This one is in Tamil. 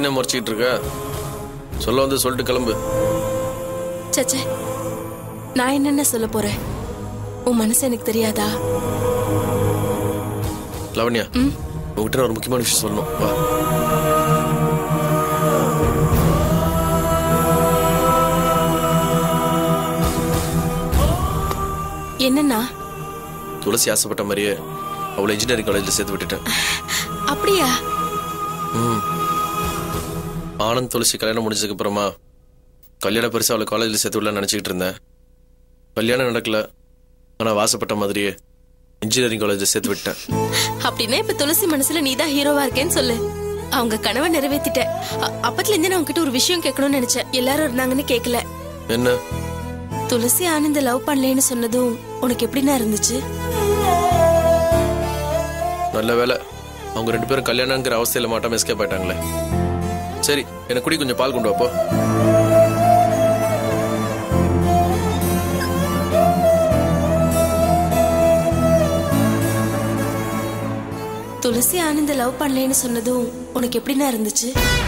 என்ன முறைச்சிக்கிட்டு இருக்க சொல்ல வந்து சொல்லிட்டு கிளம்பு சச்சே நான் என்னென்ன சொல்ல போறேன் உன் மனசு எனக்கு தெரியாதா லவண்யா ம் உங்ககிட்ட நான் ஒரு முக்கியமான விஷயம் சொல்லணும் வா என்னன்னா துளசி ஆசைப்பட்ட மாதிரியே அவளை இன்ஜினியரிங் காலேஜில் சேர்த்து விட்டுட்டேன் அப்படியா ம் ஆனந்த் துளசி கல்யாணம் முடிஞ்சதுக்கு அப்புறமா கல்யாணம் பெருசா அவளை காலேஜில் சேர்த்து விடலாம்னு நினச்சிக்கிட்டு இருந்தேன் கல்யாணம் நடக்கல ஆனால் வாசப்பட்ட மாதிரியே இன்ஜினியரிங் காலேஜில் சேர்த்து விட்டேன் அப்படின்னா இப்ப துளசி மனசுல நீதான் ஹீரோவா இருக்கேன்னு சொல்லு அவங்க கனவை நிறைவேத்திட்ட அ- அப்பத்துல இருந்து நான் உங்ககிட்ட ஒரு விஷயம் கேட்கணும்னு நினைச்சேன் எல்லாரும் இருந்தாங்கன்னு கேட்கல என்ன துளசி ஆனந்த லவ் பண்ணலேன்னு சொன்னதும் உனக்கு எப்படின்னா இருந்துச்சு நல்ல வேலை அவங்க ரெண்டு பேரும் கல்யாணங்கிற அவஸ்தையில மாட்டாம எஸ்கேப் ஆயிட்டாங்களே சரி எனக்கு குடி கொஞ்சம் பால் கொண்டு வாப்போ துளசி ஆனந்த லவ் பண்ணலேன்னு சொன்னதும் உனக்கு எப்படின்னா இருந்துச்சு